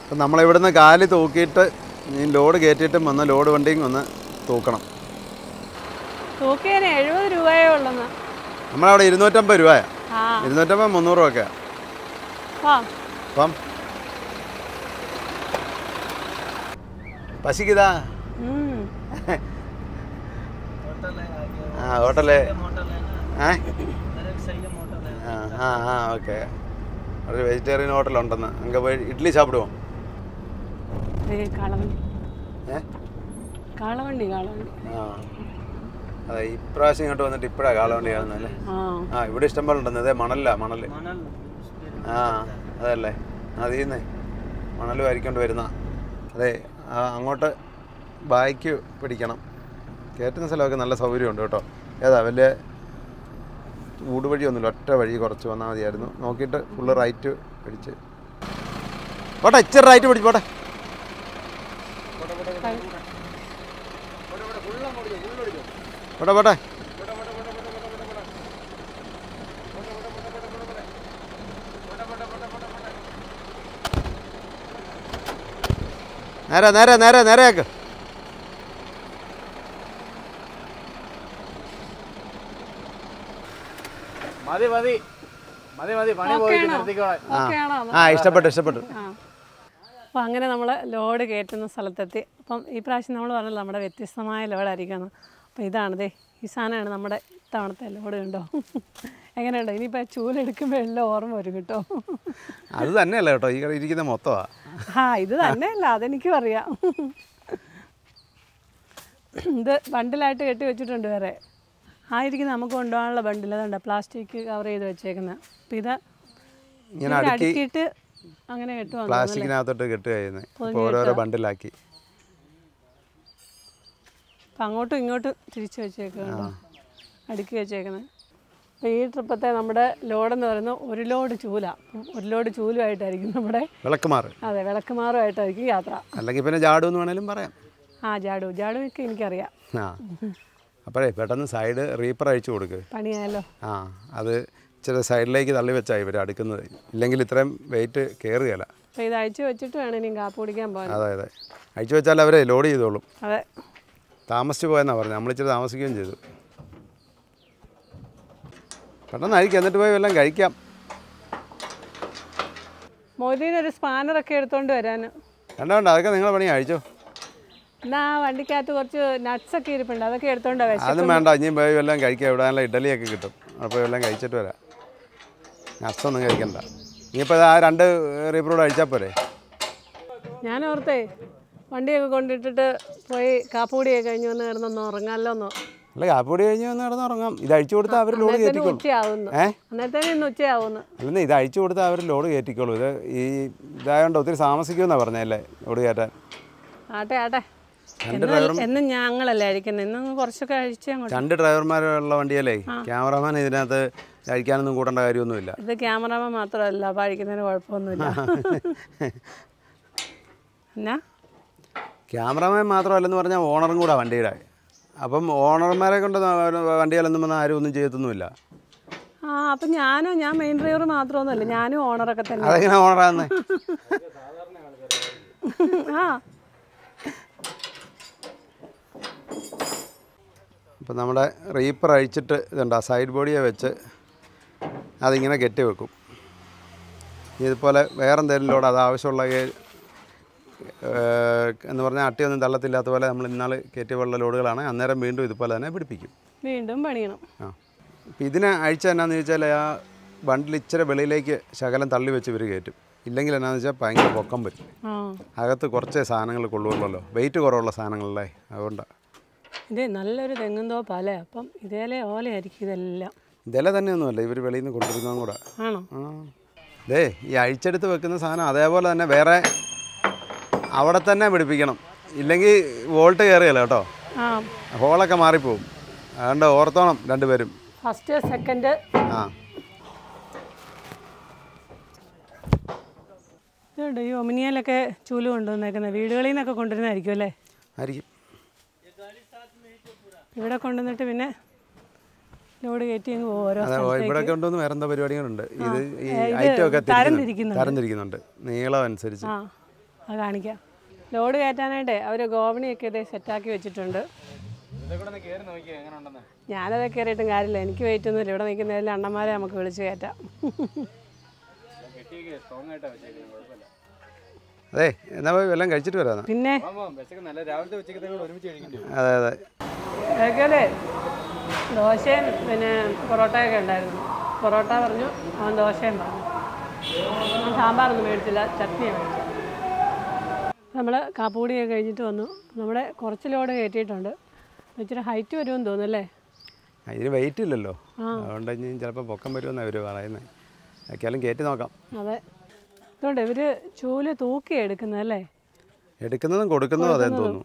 അപ്പം നമ്മളിവിടുന്ന് കാല് തൂക്കിയിട്ട് ഈ ലോഡ് കയറ്റിയിട്ടും വന്ന് ലോഡ് വണ്ടിയും ഒന്ന് തൂക്കണം തൂക്കിയതിന് എഴുപത് രൂപയേ ഉള്ളെന്ന് നമ്മളവിടെ ഇരുന്നൂറ്റമ്പത് രൂപയാണ് ആ ഇരുന്നൂറ്റമ്പത് മുന്നൂറ് രൂപയൊക്കെയാണ് ആ അപ്പം പശിക്കിതാ ഉം. ആ ഹോട്ടല് ഏ ആ ആ ആ ഓക്കെ ഒരു വെജിറ്റേറിയൻ ഹോട്ടലുണ്ടെന്ന് അങ്ങ് പോയി ഇഡ്ഡലി സാപ്പിടുവോ ദേ കാളവണ്ടി ഏ കാളവണ്ടി കാളവണ്ടി ആ അതെ ഇപ്രാവശ്യം ഇങ്ങോട്ട് വന്നിട്ട് ഇപ്പോഴാണ് കാളവണ്ടി കാണുന്നല്ലേ ആ ആ ഇവിടെ ഇഷ്ടം പോലെ ഉണ്ടെന്ന് അതെ മണലില്ല മണൽ ആ അതല്ലേ അതീന്നേ മണൽ വാരിക്കൊണ്ട് വരുന്ന അതെ ആ അങ്ങോട്ട് ബായ്ക്ക് പിടിക്കണം കയറ്റുന്ന സ്ഥലമൊക്കെ നല്ല സൗകര്യമുണ്ട് കേട്ടോ ഏതാ വലിയ ഊട് വഴിയൊന്നുമില്ല ഒറ്റ വഴി കുറച്ച് വന്നാൽ മതിയായിരുന്നു നോക്കിയിട്ട് ഫുള്ള് റൈറ്റ് പിടിച്ച് പോട്ടെ ഇച്ചിരി റൈറ്റ് പിടിച്ച് പോട്ടെ പോട്ടെ പോട്ടെ നേരെ നേരെ നേരെ നേരെയാക്ക് മതി മതി മതി മതി പണി പോയിട്ട് നിർത്തിക്കോളാം ഓക്കെ ആണോ ആ ഇഷ്ടപ്പെട്ടു ഇഷ്ടപ്പെട്ടു ആ അപ്പോൾ അങ്ങനെ നമ്മൾ ലോഡ് കയറ്റുന്ന സ്ഥലത്തെത്തി അപ്പം ഈ പ്രാവശ്യം നമ്മൾ പറഞ്ഞല്ലോ നമ്മുടെ വ്യത്യസ്തമായ ലോഡായിരിക്കുമെന്ന് അപ്പോൾ ഇതാണതേ ഈ സാധനമാണ് നമ്മുടെ ഇത്തവണത്തെ ലോഡ് കണ്ടോ എങ്ങനെയുണ്ടോ ഇനിയിപ്പോൾ ചൂലെടുക്കുമ്പോൾ എല്ലാം ഓർമ്മ വരും കേട്ടോ അത് തന്നെയല്ല കേട്ടോ ഈ ഇരിക്കുന്ന മൊത്തമാണ് ആ ഇത് തന്നെയല്ല അതെനിക്കും അറിയാം ഇത് ബണ്ടിലായിട്ട് കെട്ടി വെച്ചിട്ടുണ്ട് വേറെ ആയിരിക്കും നമുക്ക് കൊണ്ടുപോകാനുള്ള ബണ്ടിൽ അതുണ്ട് പ്ലാസ്റ്റിക് കവർ ചെയ്ത് വെച്ചേക്കുന്നത് അപ്പം ഇത് ഇങ്ങനെ ഇതിൽ അടുക്കി അടുക്കിയിട്ട് അങ്ങനെ കെട്ടുവാന്ന് പ്ലാസ്റ്റിക്കിനകത്തോട്ട് കെട്ട് കഴിയുന്നത് അപ്പോൾ ഓരോരോ ബണ്ടിലാക്കി അപ്പം അങ്ങോട്ടും ഇങ്ങോട്ടും തിരിച്ചു വെച്ചേക്കുന്നുണ്ട് അടുക്കി വെച്ചേക്കുന്നത് അപ്പോൾ ഈ ട്രിപ്പത്തെ നമ്മുടെ ലോഡെന്ന് പറയുന്നത് ഒരു ലോഡ് ചൂല അപ്പം ഒരു ലോഡ് ചൂലുമായിട്ടായിരിക്കും നമ്മുടെ വിളക്കുമാറ് അതെ വിളക്കുമാറുമായിട്ടായിരിക്കും യാത്ര അല്ലെങ്കിൽ പിന്നെ ജാഡു എന്ന് വേണേലും പറയാം ആ ജാഡു ജാഡുവൊക്കെ എനിക്കറിയാം ആ അപ്പോഴേ പെട്ടെന്ന് സൈഡ് റീപ്പർ അഴിച്ചു കൊടുക്ക് പണിയായല്ലോ ആ അത് ഇച്ചിരി സൈഡിലേക്ക് തള്ളി വെച്ചാൽ ഇവർ അടുക്കുന്നത് ഇല്ലെങ്കിൽ ഇത്രയും വെയിറ്റ് കയറുകയില്ല അപ്പോൾ ഇത് അഴിച്ചു വെച്ചിട്ട് വേണം ഇനിയും കാപ്പ് കുടിക്കാൻ പോകാൻ അതെ അതെ അഴിച്ചു വെച്ചാൽ അവരെ ലോഡ് ചെയ്തോളും അതെ താമസിച്ച് പോയെന്നാണ് പറഞ്ഞത് നമ്മളിച്ചിരി താമസിക്കുകയും ചെയ്തു പെട്ടെന്ന് അഴിക്കുക എന്നിട്ട് പോയി വല്ലതും കഴിക്കാം മൊയ്തീന് ഒരു സ്പാനറൊക്കെ എടുത്തോണ്ട് വരാൻ വേണ്ട വേണ്ട അതൊക്കെ നിങ്ങളെ പണി അഴിച്ചോ എന്നാ ആ വണ്ടിക്കകത്ത് കുറച്ച് nuts ഒക്കെ ഇരിപ്പുണ്ട് അതൊക്കെ എടുത്തോണ്ടാ വിശ അതൊന്നും വേണ്ട ഇനിയും പോയി വല്ലതും കഴിക്കാം ഇവിടെ നല്ല ഇഡലിയൊക്കെ കിട്ടും അപ്പോൾ വല്ലതും കഴിച്ചിട്ട് വരാം നട്സൊന്നും കഴിക്കണ്ട ഇനിയിപ്പോൾ ആ രണ്ട് റീപ്പറോട് അഴിച്ചാൽ പോരെ ഞാൻ ഓർത്തേ വണ്ടിയൊക്കെ കൊണ്ടിട്ടിട്ട് പോയി കാപ്പുകൂടിയൊക്കെ കഴിഞ്ഞ് വന്ന് കിടന്നൊന്ന് ഉറങ്ങാമല്ലോ എന്നോ അല്ല കാപ്പിപ്പൊടി കഴിഞ്ഞ് വന്ന് കിടന്നുറങ്ങാം ഇത് അഴിച്ചു കൊടുത്താൽ അവർ ലോഡ് അന്നേരത്തേന് കയറ്റിക്കോളും ഉച്ചയാവുന്നു ഏ അന്നേരത്തേന് ഇന്ന് ഉച്ചയാവുന്നു അല്ലെന്നേ ഇത് അഴിച്ചു കൊടുത്താൽ അവർ ലോഡ് കയറ്റിക്കോളും ഇത് ഈ ഇതായതുകൊണ്ട് ഒത്തിരി താമസിക്കുമെന്നാണ് പറഞ്ഞല്ലേ ലോഡ് കയറ്റാൻ ആട്ടെ ആട്ടെ രണ്ട് എന്നും എന്നും ഞങ്ങളല്ലേ അഴിക്കുന്നത് ഇന്നും കുറച്ചൊക്കെ അഴിച്ചേ അങ്ങോട്ട് രണ്ട് ഡ്രൈവർമാരുള്ള വണ്ടിയല്ലേ ക്യാമറമാൻ ഇതിനകത്ത് കഴിക്കാനൊന്നും കൂടേണ്ട കാര്യമൊന്നുമില്ല ഇത് ക്യാമറമാൻ മാത്രമല്ല അപ്പോൾ അഴിക്കുന്നതിന് കുഴപ്പമൊന്നുമില്ല എന്നാ ക്യാമറമാൻ മാത്രമല്ലെന്ന് പറഞ്ഞാൽ ഓണറും കൂടെ വണ്ടിയുടെ അപ്പം ഓണർമാരെ കൊണ്ട് വണ്ടികളൊന്നും വന്നാൽ ആരും ഒന്നും ചെയ്യത്തൊന്നുമില്ല ആ അപ്പം ഞാനോ ഞാൻ മെയിൻ ഡ്രൈവർ മാത്രമൊന്നുമല്ല ഞാനും ഓണറൊക്കെ തന്നെ അതെങ്ങനെ ഓണറാന്ന് ആ അപ്പം നമ്മുടെ റീപ്പർ അഴിച്ചിട്ട് ഇതുണ്ട് സൈഡ് ബോഡിയെ വെച്ച് അതിങ്ങനെ കെട്ടി വെക്കും ഇതുപോലെ വേറെ എന്തെങ്കിലും ലോഡ് അത് ആവശ്യമുള്ള ഏ- ഏഹ് എന്ന് പറഞ്ഞാൽ അട്ടിയൊന്നും തള്ളത്തില്ലാത്ത പോലെ നമ്മൾ ഇന്നാൾ കയറ്റിയുള്ള ലോഡുകളാണ് അന്നേരം വീണ്ടും ഇതുപോലെ തന്നെ പിടിപ്പിക്കും വീണ്ടും പണിയണം ആ അപ്പം ഇതിനെ അഴിച്ച എന്നാന്ന് ചോദിച്ചാൽ ആ ബണ്ടിൽ ഇച്ചിരി വെളിയിലേക്ക് ശകലം തള്ളി വെച്ച് ഇവർ കയറ്റും ഇല്ലെങ്കിൽ എന്നാന്ന് വെച്ചാൽ ഭയങ്കര പൊക്കം വരും ആ അകത്ത് കുറച്ചേ സാധനങ്ങൾ കൊള്ളുള്ളല്ലോ വെയിറ്റ് കുറവുള്ള സാധനങ്ങളല്ലേ അതുകൊണ്ടാണ് ഇത് നല്ലൊരു തെങ്ങും തോപ്പല്ലേ അപ്പം ഇതേലെ ഓലയായിരിക്കും ഇതെല്ലാം ഇതല്ല തന്നെയൊന്നുമല്ല ഇവർ വെളിയിൽ നിന്ന് കൊണ്ടുവരുന്നതും കൂടെ ആണോ ആ ദേ ഈ അഴിച്ചെടുത്ത് വെക്കുന്ന സാധനം അതേപോലെ തന്നെ വേറെ അവിടെ തന്നെ പിടിപ്പിക്കണം ഇല്ലെങ്കിൽ വോൾട്ട് കയറുകയില്ല കേട്ടോ ആ ഹോളൊക്കെ മാറിപ്പോവും അതുകൊണ്ട് ഓർത്തോണം രണ്ടുപേരും ഫസ്റ്റ് സെക്കൻഡ് ആ ഇതുണ്ട് ഈ ഒമിനിയയിലൊക്കെ ചൂല് കൊണ്ടുവന്നേക്കുന്നത് വീടുകളിൽ നിന്നൊക്കെ കൊണ്ടുവരുന്നതായിരിക്കും അല്ലേ ആയിരിക്കും ഇവിടെ കൊണ്ടുവന്നിട്ട് പിന്നെ ലോഡ് കയറ്റി അങ്ങ് പോകും ഓരോ അതെ ഓ, ഇവിടെയൊക്കെ ഉണ്ടെന്ന് വേറെ എന്താ പരിപാടികളുണ്ട് ഇത് ഈ ഏ, ഇത് ഐറ്റം ഒക്കെ തരം തിരിക്കുന്നുണ്ട്. തരം തിരിക്കുന്നുണ്ട് നീളം അനുസരിച്ച് ആ അത് കാണിക്കാം ലോഡ് കയറ്റാനായിട്ടേ അവർ ഗോവണിയൊക്കെ ഇതേ സെറ്റാക്കി വെച്ചിട്ടുണ്ട് ഇതൊക്കെ ഒന്ന് കയറി നോക്കിയാൽ എങ്ങനെ ഉണ്ടെന്ന് ഞാനതൊക്കെ കയറിയിട്ടും കാര്യമില്ല എനിക്ക് വെയിറ്റ് ഒന്നുമില്ല ഇവിടെ നിൽക്കുന്നതിൽ അണ്ണന്മാരെ നമുക്ക് വിളിച്ച് കയറ്റാം കെട്ടിയൊക്കെ സ്ട്രോങ് ആയിട്ടാണ് വെച്ചേക്കുന്നത് കുഴപ്പമില്ല അതെ എന്നാ പോയി വല്ലതും കഴിച്ചിട്ട് വരാം പിന്നെ ആമാ വിശക്ക് നല്ല രാവിലത്തെ ഉച്ചക്കത്തെ കൂടെ ഒരുമിച്ച് കഴിക്കേണ്ടി വരും അതെ അതെ അതൊക്കെ ദോശയും പിന്നെ പൊറോട്ടയൊക്കെ ഉണ്ടായിരുന്നു പൊറോട്ട പറഞ്ഞു അവൻ ദോശയും പറഞ്ഞു ഞാൻ സാമ്പാറൊന്നും മേടിച്ചില്ല ചട്നിയാണ് മേടിച്ചത് നമ്മൾ കാപ്പുകൂടിയൊക്കെ കഴിഞ്ഞിട്ട് വന്നു നമ്മുടെ കുറച്ച് ലോഡ് കയറ്റിയിട്ടുണ്ട് ഇച്ചിരി ഹൈറ്റ് വരുമെന്ന് തോന്നുന്നല്ലേ ഇതിന് വെയിറ്റ് ഇല്ലല്ലോ അതുകൊണ്ട് ഇനി ചിലപ്പോൾ പൊക്കം വരുമെന്നാണ് അവർ പറയുന്നത് ഒക്കെയാലും കയറ്റി നോക്കാം അതെ അതുകൊണ്ട് ഇവർ ചൂല് തൂക്കി എടുക്കുന്നതല്ലേ എടുക്കുന്നതും കൊടുക്കുന്നതും അതേന്ന് തോന്നുന്നു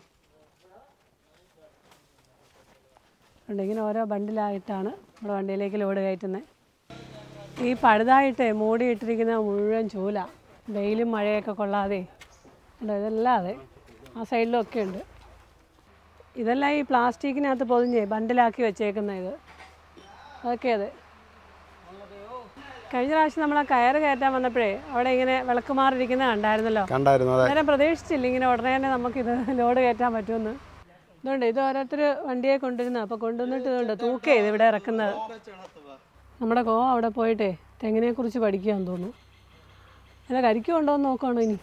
ഉണ്ട് ഇങ്ങനെ ഓരോ ബണ്ടിലായിട്ടാണ് നമ്മുടെ വണ്ടിയിലേക്ക് ലോഡ് കയറ്റുന്നത് ഈ പഴുതായിട്ട് മൂടിയിട്ടിരിക്കുന്ന മുഴുവൻ ചൂല വെയിലും മഴയൊക്കെ കൊള്ളാതെ ഉണ്ട് ഇതെല്ലാം അതെ ആ സൈഡിലൊക്കെ ഉണ്ട് ഇതെല്ലാം ഈ പ്ലാസ്റ്റിക്കിനകത്ത് പൊതിഞ്ഞ് ബണ്ടിലാക്കി വെച്ചേക്കുന്ന ഇത് അതൊക്കെ അതെ കഴിഞ്ഞ പ്രാവശ്യം നമ്മൾ ആ കയറ് കയറ്റാൻ വന്നപ്പോഴേ അവിടെ ഇങ്ങനെ വിളക്കുമാറിയിരിക്കുന്നത് കണ്ടായിരുന്നല്ലോ കണ്ടായിരുന്നു അതെ അന്നേരം പ്രതീക്ഷിച്ചില്ല ഇങ്ങനെ ഉടനെ തന്നെ നമുക്കിത് ലോഡ് കയറ്റാൻ പറ്റുമെന്ന് ഇതുകൊണ്ട് ഇത് ഓരോരുത്തർ വണ്ടിയെ കൊണ്ടുവരുന്ന അപ്പോൾ കൊണ്ടുവന്നിട്ട് ഇതുണ്ട് തൂക്കേ ഇത് ഇവിടെ ഇറക്കുന്നത് നമ്മുടെ കോ അവിടെ പോയിട്ടേ തെങ്ങിനെ കുറിച്ച് പഠിക്കുകയെന്ന് തോന്നുന്നു അല്ല കരിക്കും ഉണ്ടോ എന്ന് നോക്കുകയാണോ ഇനി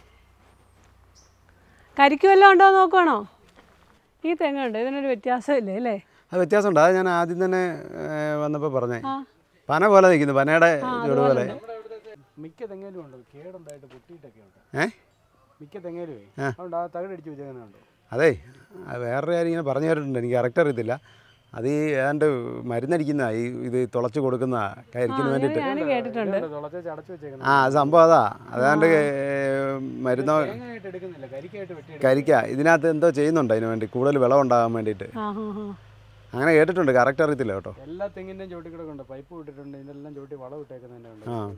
കരിക്കും വല്ലതും ഉണ്ടോ എന്ന് നോക്കുകയാണോ ഈ തെങ്ങുണ്ട് ഇതിനൊരു വ്യത്യാസമില്ലേ അല്ലേ അത് വ്യത്യാസമുണ്ട് അത് ഞാൻ ആദ്യം തന്നെ വന്നപ്പോൾ പറഞ്ഞേ പന പോലെ നിൽക്കുന്നു പനയുടെ ചൂട് പോലെ മിക്ക തെങ്ങേലും ഉണ്ട് കേടുണ്ടായിട്ട് പൊട്ടിയിട്ടൊക്കെ ഉണ്ട് ഏ മിക്ക തെങ്ങേലുമേ ആ. അതുകൊണ്ട് ആ തകടടിച്ച് വെച്ചേക്കുന്നുണ്ട് അതെ അത് വേറൊരു കാര്യം ഇങ്ങനെ പറഞ്ഞു കേട്ടിട്ടുണ്ട് എനിക്ക് കറക്റ്റ് അറിയത്തില്ല അത് ഈ ഏതാണ്ട് മരുന്നടിക്കുന്ന ഈ ഇത് തുളച്ച് കൊടുക്കുന്ന കരിക്കിന് വേണ്ടിയിട്ട് ഞാനും കേട്ടിട്ടുണ്ട് തുളച്ച് ചടച്ച് വെച്ചേക്കുന്നത് ആ അത് സംഭവം അതാ അതാണ്ട് മരുന്നോ തേങ്ങയായിട്ട് എടുക്കുന്നില്ല കരിക്കായിട്ട് വെട്ടി കരിക്ക ഇതിനകത്ത് എന്തോ ചെയ്യുന്നുണ്ട് അതിന് വേണ്ടി കൂടുതൽ വിളം ഉണ്ടാകാൻ വേണ്ടിയിട്ട് ആ ഹാ ഹാ അങ്ങനെ കേട്ടിട്ടുണ്ട് കറക്റ്റ് അറിയത്തില്ല കേട്ടോ എല്ലാ തെങ്ങിൻ്റെയും ചോട്ടി കൂടെ ഉണ്ട് പൈപ്പ് വിട്ടിട്ടുണ്ട് ഇതിനെല്ലാം ചോട്ടി വളം ഇട്ടേക്കുന്നതിൻ്റെ ഉണ്ട് ആ.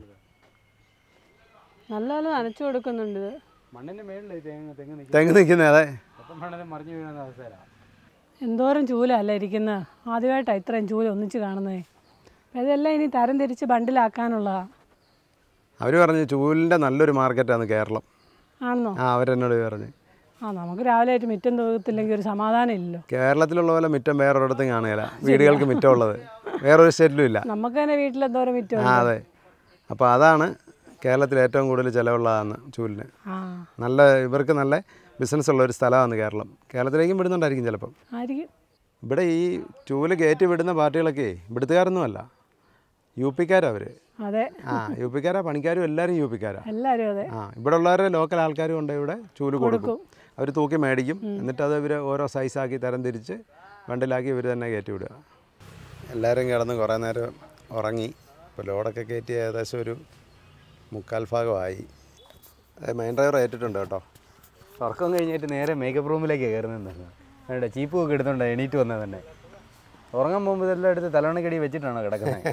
നല്ലപോലെ നനച്ചു കൊടുക്കുന്നുണ്ട് ഇത് മണ്ണിൻ്റെ മേളിൽ തെങ്ങ് തെങ്ങ് നിൽക്കും തെങ്ങ് നിൽക്കുന്നത് അതെ അപ്പം വേണേലും മറിഞ്ഞു വീഴുന്ന അവസ്ഥയിലാണ് എന്തോരം ചൂലല്ല ഇരിക്കുന്നത് ആദ്യമായിട്ടാണ് ഇത്രയും ചൂല ഒന്നിച്ച് കാണുന്നത് ഇതെല്ലാം ഇനി തരം തിരിച്ച് ബണ്ടിലാക്കാനുള്ളതാ അവർ പറഞ്ഞു ചൂലിൻ്റെ നല്ലൊരു മാർക്കറ്റാണ് കേരളം ആണെന്നോ ആ അവരെന്നോട് പറഞ്ഞു ആ നമുക്ക് രാവിലെ ആയിട്ട് മിറ്റം തൂകത്തില്ലെങ്കിൽ ഒരു സമാധാനം ഇല്ലല്ലോ കേരളത്തിലുള്ള പോലെ മിറ്റം വേറൊരിടത്തും കാണുകയില്ല വീടുകൾക്ക് മിറ്റം ഉള്ളത് വേറൊരു സ്റ്റേറ്റിലും ഇല്ല നമുക്ക് തന്നെ വീട്ടിൽ എന്തോരം മിറ്റം ആ അതെ അപ്പോൾ അതാണ് കേരളത്തിൽ ഏറ്റവും കൂടുതൽ ചിലവുള്ളതാണ് ചൂലിന് ആ നല്ല ഇവർക്ക് നല്ല ബിസിനസ് ഉള്ള ഒരു സ്ഥലമാണ് കേരളം കേരളത്തിലേക്കും വിടുന്നുണ്ടായിരിക്കും ചിലപ്പം ആയിരിക്കും ഇവിടെ ഈ ചൂല് കയറ്റി വിടുന്ന പാർട്ടികളൊക്കെ ഇവിടുത്തുകാരൊന്നുമല്ല യു പിക്കാരാ അവർ അതെ ആ യു പിക്കാരാ പണിക്കാരും എല്ലാവരും യു പിക്കാരാ എല്ലാവരും അതെ ആ ഇവിടെ ഉള്ളവരെ ലോക്കൽ ആൾക്കാരും ഉണ്ട് ഇവിടെ ചൂല് കൊടുക്കും അവർ തൂക്കി മേടിക്കും എന്നിട്ട് അത് ഇവർ ഓരോ സൈസാക്കി തരം തിരിച്ച് വണ്ടിലാക്കി ഇവർ തന്നെ കയറ്റി വിടുക എല്ലാവരും കിടന്ന് കുറേ നേരം ഉറങ്ങി ഇപ്പോൾ ലോഡൊക്കെ കയറ്റി ഏകദേശം ഒരു മുക്കാൽ ഭാഗമായി മെയിൻ ഡ്രൈവർ ഏറ്റിട്ടുണ്ട് കേട്ടോ ഉറക്കം കഴിഞ്ഞിട്ട് നേരെ മേക്കപ്പ് റൂമിലേക്ക് കയറുന്നുണ്ടായിരുന്നു വേണ്ട ചീപ്പ് ഒക്കെ എടുത്തോണ്ട് എണീറ്റ് വന്നത് തന്നെ ഉറങ്ങാൻ പോകുമ്പോൾ ഇതെല്ലാം എടുത്ത് തലവണക്കടി വെച്ചിട്ടാണോ കിടക്കുന്നത്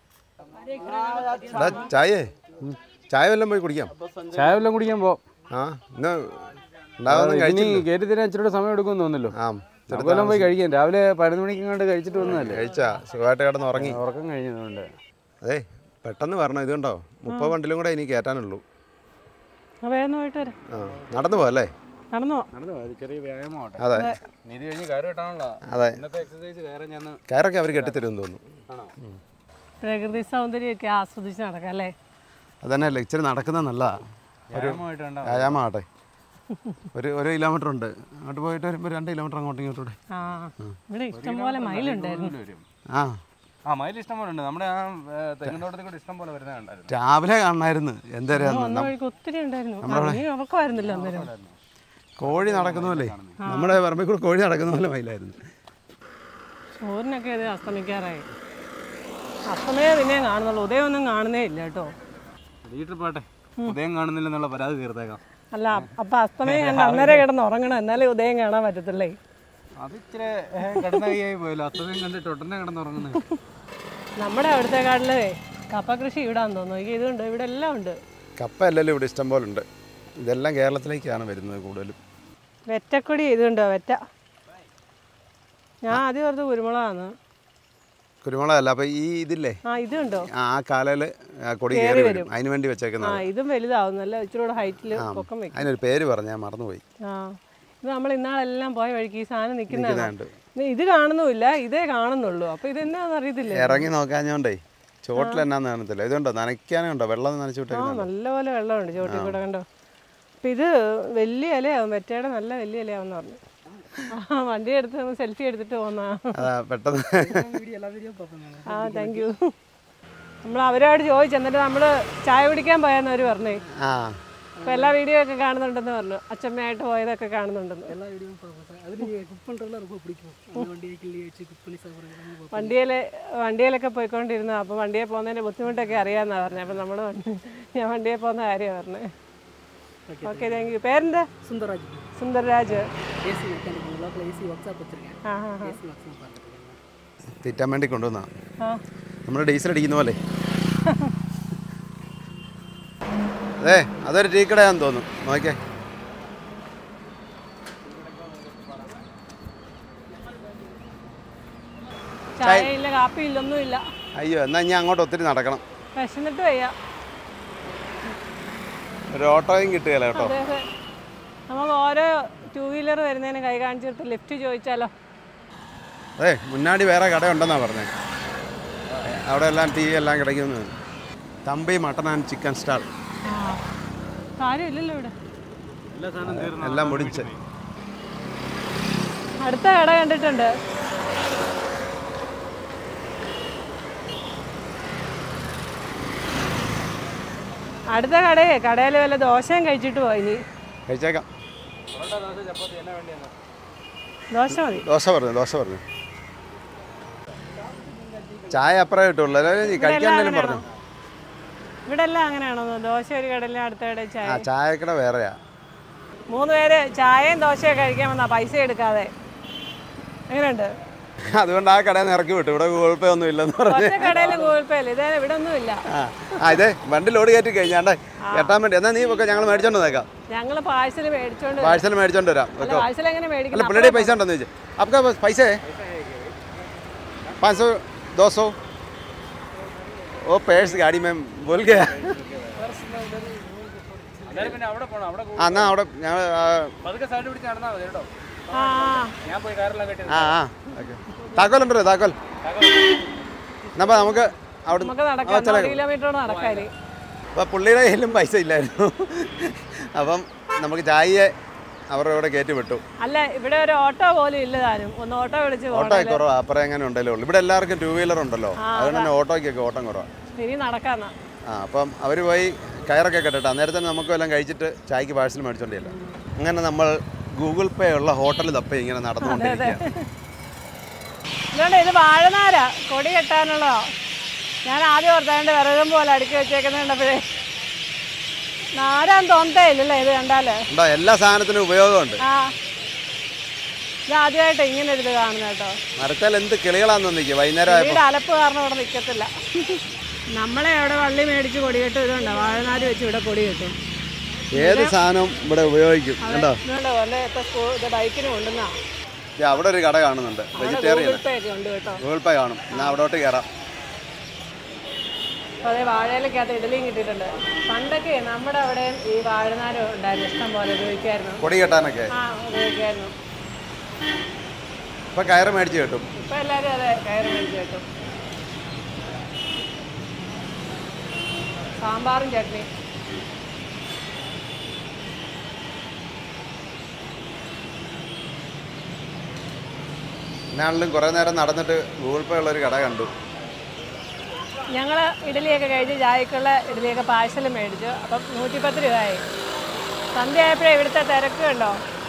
എടാ ചായേ ചായ വല്ലതും പോയി കുടിക്കാം ചായ വല്ലതും കുടിക്കാൻ പോ ആ ഇന്ന് ഉണ്ടാവുന്ന ഇനി കഴിച്ചില്ല കയറ്റി തരാൻ ഇച്ചിരി സമയം എടുക്കുമെന്ന് തോന്നുന്നല്ലോ ആ നമുക്കെല്ലാം പോയി കഴിക്കാം രാവിലെ പതിനൊന്ന് മണിക്ക് ഇങ്ങോട്ട് കഴിച്ചിട്ട് വന്നതല്ലേ കഴിച്ചാ സുഖമായിട്ട് കിടന്ന് ഉറങ്ങി ഉറക്കം കഴിഞ്ഞതുകൊണ്ട് അതെ പെട്ടെന്ന് വരണം ഇതുണ്ടോ മുപ്പത് വണ്ടിലും കൂടെ ഇനി കയറ്റാനുള്ളൂ ആ വേഗം പോയിട്ട് വരാം ആ നടന്നു പോകല്ലേ നടന്നോ നടന്നു അത് ചെറിയ വ്യായാമമാവട്ടെ അതെ ഇത് കഴിഞ്ഞ് കയറി കിട്ടാനുള്ള അതെ ഇന്നത്തെ എക്സസൈസ് കയറി ഞാൻ കയറൊക്കെ അവർ കെട്ടിത്തരുമെന്ന് തോന്നുന്നു ആണോ പ്രകൃതി സൗന്ദര്യമൊക്കെ ആസ്വദിച്ച് നടക്കാം അല്ലേ അതന്നെയല്ലേ ഇച്ചിരി നടക്കുന്നത് നല്ലതാ വ്യായാമമായിട്ട് വേണ്ട വ്യായാമമാട്ടെ ഒരു ഒരു കിലോമീറ്റർ ഉണ്ട് അങ്ങോട്ട് പോയിട്ട് വരുമ്പോൾ രണ്ട് കിലോമീറ്റർ അങ്ങോട്ടും ഇങ്ങോട്ടും ആ ഇവിടെ ഇഷ്ടംപോലെ മയിലുണ്ടായിരുന്നു വരും ആ ആ മയിൽ ഇഷ്ടം പോലെ ഉണ്ട് നമ്മുടെ ആ തെങ്ങിനോട്ടത്തിൽ കൂടെ ഇഷ്ടം പോലെ വരുന്നത് കണ്ടായിരുന്നു രാവിലെ കാണണമായിരുന്നു എന്തരാന്ന് വന്ന വഴിക്ക് ഒത്തിരി ഉണ്ടായിരുന്നു നീ ഉറക്കമായിരുന്നില്ല അന്നേരം കോഴി നടക്കുന്ന പോലെ നമ്മുടെ പറമ്പിൽ കൂടെ കോഴി നടക്കുന്ന പോലെ മയിലായിരുന്നു ചോറിനൊക്കെ ഇത് അസ്തമിക്കാറായി അസ്തമയം പിന്നെയും കാണുന്നുള്ളൂ ഉദയം ഒന്നും കാണുന്നേ ഇല്ല കേട്ടോ വീട്ടിൽ പോട്ടെ ഉദയം കാണുന്നില്ലെന്നുള്ള പരാതി തീർത്തേക്കാം അല്ല അപ്പൊ അസ്തമയം കണ്ട് അന്നേരം കിടന്ന് ഉറങ്ങണം എന്നാലേ ഉദയം കാണാൻ പറ്റത്തില്ലേ അത് ഇച്ചിരി കടന്ന കൈയായി പോയല്ലോ അത്രയും കണ്ടിട്ട് ഒട്ടനെ കിടന്നുറങ്ങുന്നത് നമ്മുടെ അവിടുത്തെ കാട്ടില് കപ്പ കൃഷി ഇവിടാന്ന് തോന്നുന്നു എനിക്ക് ഇതുണ്ട് ഇവിടെ എല്ലാം ഉണ്ട് കപ്പ അല്ലല്ലോ ഇവിടെ ഇഷ്ടം പോലെ ഉണ്ട് ഇതെല്ലാം കേരളത്തിലേക്കാണ് വരുന്നത് കൂടുതലും വെറ്റക്കൊടി ഇതുണ്ടോ വെറ്റ ഞാൻ ആദ്യം ഓർത്ത് കുരുമുളകാണ് കുരുമുളകല്ല അപ്പോൾ ഈ ഇതില്ലേ ആ ഇതുണ്ടോ ആ കാലയിൽ കൊടി കയറി വരും അതിന് വേണ്ടി ആ വെച്ചേക്കുന്നത് ഇതും വലുതാവും നല്ല ഇച്ചിരി കൂടെ ഹൈറ്റിൽ പൊക്കം വെക്കും അതിനൊരു പേര് പറഞ്ഞു ഞാൻ മറന്നുപോയി ആ ഇത് നമ്മൾ ഇന്നാളെല്ലാം പോയ വഴിക്ക് ഈ സാധനം നിൽക്കുന്നതാണ് ഇതാണ്ട് ഇത് കാണുന്നുമില്ല ഇതേ കാണുന്നുള്ളൂ അപ്പൊ ഇതെന്നാന്ന് അറിയത്തില്ല ഇറങ്ങി നോക്കാഞ്ഞോണ്ടേ ചോട്ടിൽ എന്നാന്ന് കാണത്തില്ല ഇതുണ്ടോ നനയ്ക്കാനും ഉണ്ടോ വെള്ളം നനച്ചു ആ വിട്ടേക്കുന്നുണ്ടോ നല്ലപോലെ വെള്ളമുണ്ട് ചോട്ടിൽ കൂടെ കണ്ടോ അപ്പൊ ഇത് വലിയ ഇലയാവും വെറ്റയുടെ നല്ല വലിയ ഇലയാവെന്ന് പറഞ്ഞു ആ വണ്ടി എടുത്ത് നമ്മൾ സെൽഫി എടുത്തിട്ട് പോന്നാ അതാ പെട്ടെന്ന് ആ താങ്ക് യു നമ്മൾ അവരോട് ചോദിച്ചു എന്നിട്ട് നമ്മൾ ചായ കുടിക്കാൻ പോയെന്ന് അവർ പറഞ്ഞേ ആ അപ്പൊ എല്ലാ വീഡിയോ ഒക്കെ കാണുന്നുണ്ടെന്ന് പറഞ്ഞു അച്ഛമ്മയായിട്ട് പോയതൊക്കെ കാണുന്നുണ്ടെന്ന് எல்லா வீடியோவும் பார்ப்போம் சார் அது நீங்கள் குக் பண்ணுறதுலாம் ரொம்ப பிடிக்கும் அந்த வண்டியை கிள்ளி வச்சு குக் பண்ணி சாப்பிட்றது വണ്ടിയിൽ വണ്ടിയിലൊക്കെ പോയിക്കൊണ്ടിരുന്നു അപ്പോൾ വണ്ടിയിൽ പോകുന്നതിൻ്റെ ബുദ്ധിമുട്ടൊക്കെ അറിയാമെന്നാണ് പറഞ്ഞത് അപ്പം നമ്മൾ ഞാൻ വണ്ടിയിൽ പോകുന്ന കാര്യമാണ് പറഞ്ഞത് ഓക്കെ താങ്ക് യു പേരെന്താ Sundaraj Sundarraj AC mechanic local AC workshop வச்சுருக்கேன் ആ ആ ആ. ஏசி ஒர்க் ஷாப் பார்த்துருக்கேன் തീറ്റാൻ വേണ്ടി കൊണ്ടുവന്നാ ആ നമ്മൾ ഡീസൽ അടിക്കുന്ന പോലെ അതെ അതൊരു ടീ കടയാന്ന് തോന്നുന്നു നോക്കിയേ ചായ ഇല്ല കാപ്പി ഇല്ല ഒന്നുമില്ല അയ്യോ എന്നാ ഇനി അങ്ങോട്ട് ഒത്തിരി നടക്കണം വിശന്നിട്ട് വയ്യ ഒരു ഓട്ടോയും കിട്ടുകയില്ല കേട്ടോ അതെ അതെ നമുക്ക് ഓരോ ടൂ വീലർ വരുന്നതിന് കൈ കാണിച്ചിട്ട് ലിഫ്റ്റ് ചോദിച്ചാലോ അതെ മുന്നാടി വേറെ കടയുണ്ടെന്നാ പറഞ്ഞേ അവിടെ എല്ലാം ടീ എല്ലാം കിടക്കുന്നു തമ്പി മട്ടൺ ആൻഡ് ചിക്കൻ സ്റ്റാൾ കാര്യമില്ലല്ലോ ഇവിടെ എല്ലാം മുടിച്ച് അടുത്ത കട കണ്ടിട്ടുണ്ട് അടുത്ത കടയെ കടയിൽ വല്ല ദോശയും കഴിച്ചിട്ട് പോയി നീ കഴിച്ചേക്കാം ദോശ മതി ദോശ പറഞ്ഞു ദോശ പറഞ്ഞു ചായ അപ്പുറം കിട്ടുള്ളൂ അല്ലേ നീ കഴിക്കാൻ എന്തെങ്കിലും പറഞ്ഞു ഇവിടെ എല്ലാം അങ്ങനെയാണോ ദോശ ഒരു കടയിലും അടുത്ത കടയിൽ ചായ ആ ചായക്കട വേറെയാ മൂന്ന് പേര് ചായയും ദോശയും കഴിക്കാൻ വന്നാ പൈസ എടുക്കാതെ എങ്ങനെയുണ്ട് അതുകൊണ്ട് ആ കടയിൽ നിന്ന് ഇറക്കി വിട്ടു ഇവിടെ ഗൂഗിൾ പേ ഒന്നും ഇല്ലെന്ന് പറഞ്ഞു ഒറ്റ കടയിൽ ഗൂഗിൾ പേ ഇല്ല ഇതേ ഇവിടെ ഒന്നും ഇല്ല ആ ആ ഇതേ വണ്ടി ലോഡ് കയറ്റി കഴിഞ്ഞാണ്ടേ എട്ടാൻ വേണ്ടി എന്നാ നീ ഒക്കെ ഞങ്ങൾ മേടിച്ചോണ്ട് വന്നേക്കാം ഞങ്ങൾ പാഴ്സൽ മേടിച്ചോണ്ട് പാഴ്സൽ മേടിച്ചോണ്ട് വരാം വെക്കോ പാഴ്സൽ എങ്ങനെ അല്ല മേടിക്കണം പുള്ളിയുടെ പൈസ ഉണ്ടെന്ന് ചോദിച്ചു आपका बस पैसे है पाँच सौ दो सौ वो പേഴ്സ് गाड़ी में बोल गया പിന്നെ അവിടെ പോകണം അവിടെ ആ എന്നാ അവിടെ ഞങ്ങൾ പതുക്കെ സൈഡ് പിടിച്ച് നടന്നാൽ മതി കേട്ടോ ആ ആ. ഞാൻ പോയി കാറെല്ലാം കെട്ടി ആ ആ ഓക്കെ താക്കോലുണ്ടല്ലോ താക്കോൽ എന്നാ അപ്പൊ നമുക്ക് അവിടെ നമുക്ക് നടക്കാം ഒരു കിലോമീറ്റർ നടക്കാന് അപ്പോൾ പുള്ളിയുടെ കയ്യിലും പൈസ ഇല്ലായിരുന്നു അപ്പം നമുക്ക് ചായയെ അവരുടെ ഇവിടെ കയറ്റി വിട്ടു അല്ല ഇവിടെ ഒരു ഓട്ടോ പോലും ഇല്ല താനും ഒന്ന് ഓട്ടോ വിളിച്ച് ഓട്ടോ പോകണം കുറവാ അപ്പുറം എങ്ങനെ ഉണ്ടല്ലോ ഉള്ളു ഇവിടെ എല്ലാവർക്കും ടൂ വീലർ ഉണ്ടല്ലോ അതുകൊണ്ട് തന്നെ ഓട്ടോയ്ക്കൊക്കെ ഓട്ടം കുറവാണ് ഇനി നടക്കാന്നാ ആ അപ്പം അവർ പോയി കയറൊക്കെ കെട്ടിട്ട് അന്നേരം തന്നെ നമുക്കും എല്ലാം കഴിച്ചിട്ട് ചായക്ക് പാഴ്സൽ മേടിച്ചോണ്ടില്ല അങ്ങനെ നമ്മൾ ഗൂഗിൾ പേ ഉള്ള ഹോട്ടൽ തപ്പി ഇങ്ങനെ നടന്നുകൊണ്ടിരിക്കുക ഇതുകൊണ്ട് ഇത് വാഴനാരാ കൊടി കെട്ടാനുള്ളതോ ഞാൻ ആദ്യം ഓർത്താണ്ട് വിറകും പോലെ അടുക്കി വെച്ചേക്കുന്ന കണ്ടപ്പോഴേ നാരാൻ തോന്നത്തേ ഇല്ലല്ലേ ഇത് കണ്ടാല് ഉണ്ടോ എല്ലാ സാധനത്തിനും ഉപയോഗമുണ്ട് ആ ഇത് ആദ്യമായിട്ട് ഇങ്ങനെ ഒരു ഇത് കാണുന്ന കേട്ടോ മരത്തേൽ എന്ത് കിളികളാന്ന് നിൽക്കുക വൈകുന്നേരം ആയപ്പോൾ വീട് അലപ്പ് കാരണം ഇവിടെ നിൽക്കത്തില്ല നമ്മളെ അവിടെ വള്ളി മേടിച്ച് കൊടി കെട്ടും ഇതുണ്ടോ വാഴനാര് വെച്ച് ഇവിടെ കൊടി കെട്ടും ഏത് സാധനവും ഇവിടെ ഉപയോഗിക്കും കണ്ടോ ഇതുകൊണ്ട് വല്ല ഇപ്പൊ സ്കൂ ഇത് ബൈക്കിന് കൊണ്ടുവന്നാ ദേ അവിടെ ഒരു കട കാണുന്നുണ്ട് വെജിറ്റേറിയൻ ഗൂഗിൾ പേ ഒക്കെ ഉണ്ട് കേട്ടോ ഗൂഗിൾ പേ കാണും എന്നാൽ അവിടോട്ട് കയറാം അപ്പോൾ അതേ വാഴയിലക്കകത്ത് ഇഡലിയും കിട്ടിയിട്ടുണ്ട് പണ്ടൊക്കെ നമ്മുടെ അവിടെ ഈ വാഴനാര് ഉണ്ടായിരുന്നു ഇഷ്ടം പോലെ ഉപയോഗിക്കായിരുന്നു കൊടി കെട്ടാനൊക്കെ ആ ഉപയോഗിക്കായിരുന്നു ഇപ്പൊ കയറ് മേടിച്ച് കിട്ടും ഇപ്പൊ എല്ലാരും അതെ കയറി മേടിച്ച് കേട്ടും സാമ്പാറും ചട്നി എന്നാണെങ്കിലും കുറേ നേരം നടന്നിട്ട് ഗൂഗിൾ പേ ഉള്ള ഒരു കട കണ്ടു ഞങ്ങൾ ഇഡലിയൊക്കെ കഴിച്ച് ചായക്കുള്ള ഇഡലിയൊക്കെ പാഴ്സൽ മേടിച്ചു അപ്പം നൂറ്റിപ്പത്ത് രൂപയായി സന്ധ്യ ആയപ്പോഴേ ഇവിടുത്തെ തിരക്ക് കണ്ടോ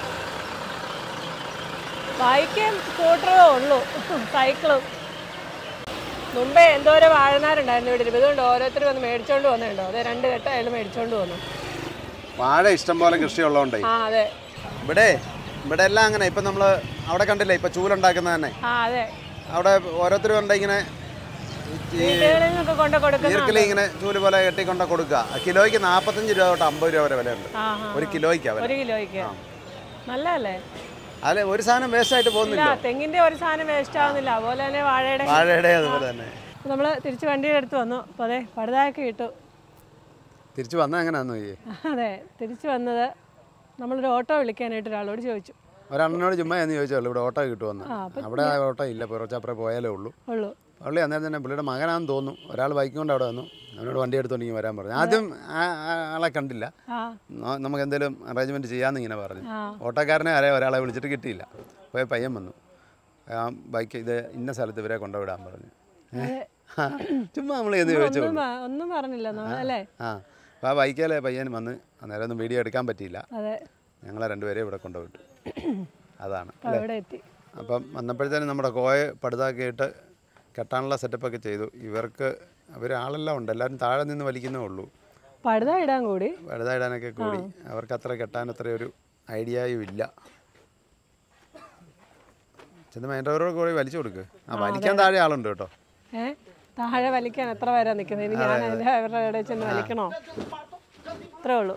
ബൈക്കും സ്കൂട്ടറും ഉള്ളൂ സൈക്കിളും മുമ്പേ എന്തോരം വാഴനാരുണ്ടായിരുന്നു ഇവിടെ ഇരുപത് കൊണ്ട് ഓരോരുത്തർ വന്ന് മേടിച്ചോണ്ട് വന്നിട്ടുണ്ടോ അതെ രണ്ട് കെട്ട അയാൾ മേടിച്ചോണ്ട് വന്നു വാഴ ഇഷ്ടം പോലെ കൃഷി ഉള്ളതുകൊണ്ടേ ആ അതെ ഇവിടെ ഇവിടെ എല്ലാം അങ്ങനെ ഇപ്പം നമ്മൾ അവിടെ കണ്ടില്ലേ ഇപ്പം ചൂലുണ്ടാക്കുന്നത് തന്നെ ആ അതെ അവിടെ ഓരോരുത്തരും ഉണ്ട് ഇങ്ങനെ ഈ വീടുകളിൽ നിന്നൊക്കെ കൊണ്ട് കൊടുക്കുന്ന ഈർക്കിലി ഇങ്ങനെ ചൂല് പോലെ കെട്ടിക്കൊണ്ട് കൊടുക്കുക കിലോയ്ക്ക് നാൽപ്പത്തഞ്ച് രൂപ തൊട്ട് അമ്പത് രൂപ വരെ വിലയുണ്ട് ആ ആ ഒരു കിലോയ്ക്ക് വില ഒരു കിലോയ്ക്ക് നല്ലതല്ലേ അല്ല ഒരു സാധനം വേസ്റ്റ് ആയിട്ട് ഇല്ല പോകുന്നില്ല തെങ്ങിന്റെ ഒരു സാധനം വേസ്റ്റ് ആവുന്നില്ല അതുപോലെ തന്നെ വാഴയുടെ വാഴയുടെ അതുപോലെ തന്നെ നമ്മൾ തിരിച്ച് വണ്ടിയുടെ അടുത്ത് വന്നു അപ്പോൾ അതെ പടുതായൊക്കെ ഇട്ടു തിരിച്ചു വന്നാൽ എങ്ങനെയാന്ന് നോക്കിയേ അതെ തിരിച്ചു വന്നത് നമ്മളൊരു ഓട്ടോ വിളിക്കാനായിട്ട് ഒരാളോട് ചോദിച്ചു ഒരണ്ണനോട് ചുമ്മാ എന്ന് ചോദിച്ചോളൂ ഇവിടെ ഓട്ടോ കിട്ടുമെന്ന് ആ, അപ്പൊ അവിടെ ആ ഓട്ടോ ഇല്ല കുറച്ചപ്പുറം പോയാലേ ഉള്ളൂ ഉള്ളൂ പുള്ളി അന്നേരം തന്നെ പുള്ളിയുടെ മകനാണെന്ന് തോന്നുന്നു ഒരാൾ ബൈക്ക് കൊണ്ട് അവിടെ വന്നു അവനോട് വണ്ടി എടുത്തോണ്ടെങ്കിൽ വരാൻ പറഞ്ഞു ആദ്യം ആ- ആ ആളെ കണ്ടില്ല ആ ന- നമുക്ക് എന്തെങ്കിലും അറേഞ്ച്മെൻറ്റ് ചെയ്യാമെന്ന് ഇങ്ങനെ പറഞ്ഞു ആ. ഓട്ടോക്കാരനെ ആരെ ഒരാളെ വിളിച്ചിട്ട് കിട്ടിയില്ല പോയ പയ്യൻ വന്നു ആ ബൈക്ക് ഇത് ഇന്ന സ്ഥലത്ത് ഇവരെ കൊണ്ടുവിടാൻ പറഞ്ഞു ഏ? ആ, ചുമ്മാ നമ്മൾ എന്ന് ചോദിച്ചു ഒന്നും പ- ഒന്നും പറഞ്ഞില്ല നമ്മൾ അല്ലേ ആ അപ്പോൾ ആ ബൈക്കിലെ പയ്യൻ വന്ന് അന്നേരം ഒന്നും വീഡിയോ എടുക്കാൻ പറ്റിയില്ല അതെ ഞങ്ങളെ രണ്ടുപേരെ ഇവിടെ കൊണ്ടുവിട്ടു അതാണ് അപ്പോൾ അവിടെ എത്തി അപ്പം വന്നപ്പോഴത്തേനും നമ്മുടെ കോയ പടുതാക്കിയിട്ട് കെട്ടാനുള്ള സെറ്റപ്പൊക്കെ ചെയ്തു ഇവർക്ക് അവർ ആളെല്ലാം ഉണ്ട് എല്ലാവരും താഴെ നിന്ന് വലിക്കുന്നേ ഉള്ളൂ പടുത ഇടാൻ കൂടി പടുതായിടാനൊക്കെ കൂടി അവർക്ക് അത്ര കെട്ടാൻ അത്ര ഒരു ഐഡിയയും ഇല്ല ചെന്ന് മെയിൻ റോഡോട് കൂടി വലിച്ചു കൊടുക്ക് ആ വലിക്കാൻ താഴെ ആളുണ്ട് കേട്ടോ ഏ താഴെ വലിക്കാൻ എത്ര പേരാ നിൽക്കുന്നത് ഇനി ഞാൻ അതിൻ്റെ അവരുടെ ഇടയിൽ ചെന്ന് വലിക്കണോ അത്രേ ഉള്ളൂ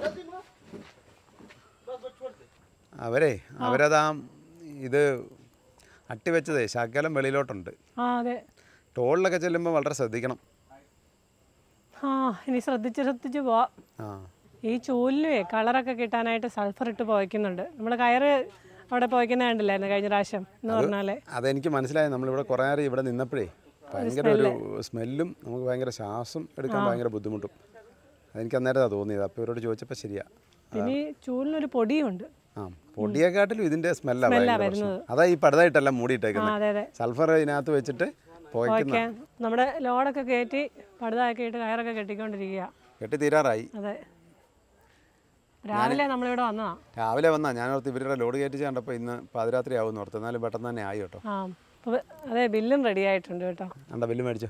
അവരെ അവരതാ ഇത് അട്ടി വെച്ചതേ ശകലം വെളിയിലോട്ടുണ്ട് ആ അതെ ടോളിലൊക്കെ ചെല്ലുമ്പോൾ വളരെ ശ്രദ്ധിക്കണം ആ ഇനി ശ്രദ്ധിച്ച് ശ്രദ്ധിച്ച് പോവാം ആ ഈ ചൂലിനുവേ കളറൊക്കെ കിട്ടാനായിട്ട് സൾഫർ ഇട്ട് പോയിക്കുന്നുണ്ട് നമ്മൾ കയറ് അവിടെ പോയിക്കുന്ന കണ്ടില്ലായിരുന്നു കഴിഞ്ഞ പ്രാവശ്യം എന്ന് പറഞ്ഞാലേ അതെനിക്ക് മനസ്സിലായി നമ്മളിവിടെ കുറേ നേരം ഇവിടെ നിന്നപ്പോഴേ ഭയങ്കര ഒരു സ്മെല്ലും നമുക്ക് ഭയങ്കര ശ്വാസം എടുക്കാൻ ഭയങ്കര ബുദ്ധിമുട്ടും അതെനിക്ക് അന്നേരം തോന്നിയത് അപ്പോൾ ഇവരോട് ചോദിച്ചപ്പോൾ ശരിയാ പിന്നെ ഈ ചൂലിനൊരു പൊടിയുണ്ട് ആ പൊടിയെക്കാട്ടിലും ഇതിൻ്റെ സ്മെല്ലാണ് സ്മെല്ലാ ഭയങ്കര പ്രശ്നം വരുന്നത്. അതാ ഈ പടുതായിട്ടെല്ലാം ആ മൂടിയിട്ടേക്കുന്നത് അതെ അതെ സൾഫർ ഇതിനകത്ത് വെച്ചിട്ട് പോയിക്കുന്ന ഓക്കെ നമ്മുടെ ലോഡൊക്കെ കയറ്റി പടുതാക്കിയിട്ട് കയറൊക്കെ കെട്ടിക്കൊണ്ടിരിക്കുക കെട്ടി തീരാറായി അതെ രാവിലെ നമ്മളിവിടെ വന്നതാ രാവിലെ വന്നാ ഞാനോർത്ത് ഇവരുടെ ലോഡ് കയറ്റി കണ്ടപ്പോൾ ഇന്ന് പാതിരാത്രി ആവുമെന്ന് ഓർത്ത് എന്നാലും പെട്ടെന്ന് തന്നെ ആയി കേട്ടോ ആ അപ്പോൾ അതെ ബില്ലും റെഡി ആയിട്ടുണ്ട് കേട്ടോ കണ്ട ബില്ല് മേടിച്ചോ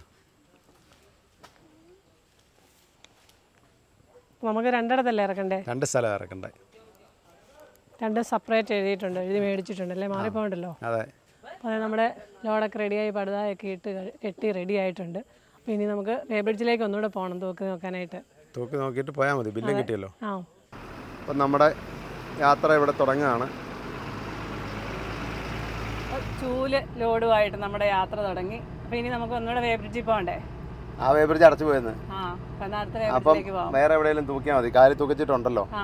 അപ്പോൾ നമുക്ക് രണ്ടിടത്തല്ലേ ഇറക്കണ്ടേ രണ്ട് സ്ഥലം ഇറക്കണ്ടേ രണ്ട് സെപ്പറേറ്റ് എഴുതിയിട്ടുണ്ട് എഴുതി മേടിച്ചിട്ടുണ്ട് അല്ലേ മാറിപ്പോണ്ടല്ലോ അതെ അപ്പോൾ അതെ നമ്മുടെ ലോഡൊക്കെ റെഡിയായി പടുതായൊക്കെ ഇട്ട് കഴി- കെട്ടി റെഡി ആയിട്ടുണ്ട് അപ്പോൾ ഇനി നമുക്ക് വേബ്രിഡ്ജിലേക്ക് ഒന്നുകൂടെ പോകണം തൂക്ക് നോക്കാനായിട്ട് തൂക്കി നോക്കിയിട്ട് പോയാൽ മതി ബില്ലും കിട്ടിയല്ലോ ആ അപ്പം നമ്മുടെ യാത്ര ഇവിടെ തുടങ്ങുകയാണ് അപ്പോൾ ചൂല് ലോഡുമായിട്ട് നമ്മുടെ യാത്ര തുടങ്ങി അപ്പോൾ ഇനി നമുക്ക് ഒന്നുകൂടെ വേബ്രിഡ്ജിൽ പോകണ്ടേ ആ വേബ്രിഡ്ജ് അടച്ചു പോയെന്ന് ആ അപ്പോൾ എന്നാൽ അടുത്ത അപ്പം വേബ്രിഡ്ജിലേക്ക് പോകാം വേറെ എവിടെയെങ്കിലും തൂക്കിയാൽ മതി കാലി തൂക്കിച്ചിട്ടുണ്ടല്ലോ ആ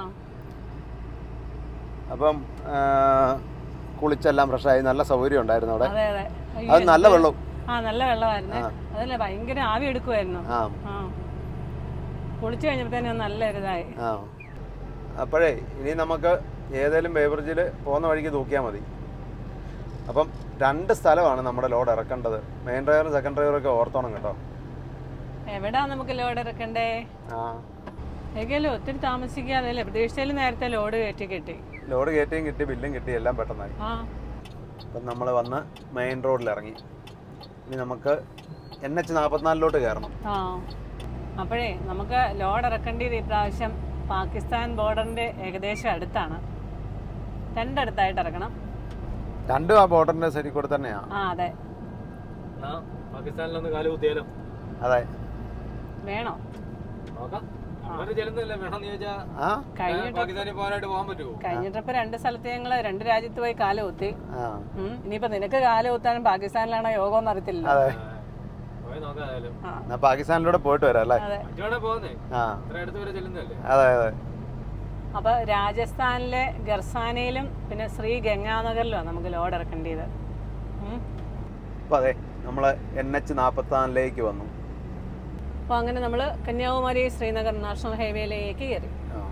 അപ്പം ആ, കുളിച്ചെല്ലാം ഫ്രഷായി നല്ല സൗകര്യം ഉണ്ടായിരുന്നു അവിടെ അതെ അതെ അയ്യോ, അത് നല്ല വെള്ളം ആ നല്ല വെള്ളമായിരുന്നു അതല്ലേ ഭയങ്കര ആവി എടുക്കുമായിരുന്നു ആ ആ കുളിച്ചു കഴിഞ്ഞപ്പോഴത്തേനും നല്ല ഒരിതായി ആ അപ്പോഴേ ഇനി നമുക്ക് ഏതെങ്കിലും ബേവറേജിൽ പോകുന്ന വഴിക്ക് തൂക്കിയാൽ മതി അപ്പം രണ്ട് സ്ഥലമാണ് നമ്മുടെ ലോഡ് ഇറക്കേണ്ടത് മെയിൻ ഡ്രൈവറും സെക്കൻഡ് ഡ്രൈവറൊക്കെ ഓർത്തോണം കേട്ടോ എവിടാ നമുക്ക് ലോഡ് ഇറക്കണ്ടേ ആ ഏകലും ഒത്തിരി താമസിക്കാതെ അല്ലേ പ്രതീക്ഷിച്ചാലും നേരത്തെ ലോഡ് കയറ്റി കിട്ടി ലോഡ് കയറ്റിയും കിട്ടി ബില്ലും കിട്ടി എല്ലാം പെട്ടെന്നായി ആ അപ്പം നമ്മൾ വന്ന് മെയിൻ റോഡിൽ ഇറങ്ങി ഇനി നമുക്ക് എൻ എച്ച് നാൽപ്പത്തിനാലിലോട്ട് കയറണം ആ അപ്പോഴേ നമുക്ക് ലോഡ് ഇറക്കേണ്ടത് ഇപ്രാവശ്യം പാകിസ്ഥാൻ ബോർഡറിന്റെ ഏകദേശം അടുത്താണ് രണ്ടടുത്തായിട്ട് ഇറക്കണം രണ്ടും ആ ബോർഡറിൻ്റെ സൈഡിൽ കൂടെ തന്നെയാണ് ആ അതെ പാകിസ്ഥാനിലൊന്ന് കാല് കുത്തിയാലോ അതെ വേണോ നോക്കാം അങ്ങനെ ചെല്ലുന്നില്ല വേണമെന്ന് ചോദിച്ചാ ആ കഴിഞ്ഞ പാകിസ്ഥാനിൽ പോകാനായിട്ട് പോകാൻ പറ്റുമോ കഴിഞ്ഞ ട്രിപ്പ് രണ്ട് സ്ഥലത്ത് ഞങ്ങൾ രണ്ട് രാജ്യത്ത് പോയി കാല് കുത്തി ആ ഉം. ഇനിയിപ്പോ നിനക്ക് കാല് കുത്താനും പാകിസ്ഥാനിലാണോ യോഗം എന്ന് അറിയത്തില്ല അതെ പോയി നോക്കാം ഏതായാലും ആ എന്നാ പാകിസ്ഥാനിലൂടെ പോയിട്ട് വരാം അല്ലേ അതെ മറ്റോടെ പോകുന്നേ ആ ഇത്ര അടുത്ത് വരെ ചെല്ലുന്നല്ലേ അതെ അതെ അപ്പൊ രാജസ്ഥാനിലെ ഗർസാനയിലും പിന്നെ ശ്രീ ഗംഗാനഗറിലുമാണ് നമുക്ക് ലോഡ് ഇറക്കേണ്ടത് ഉം. അപ്പോൾ അതെ നമ്മൾ എൻ എച്ച് നാൽപ്പത്തിനാലിലേക്ക് വന്നു അപ്പോൾ അങ്ങനെ നമ്മൾ കന്യാകുമാരി ശ്രീനഗർ നാഷണൽ ഹൈവേയിലേക്ക് കയറി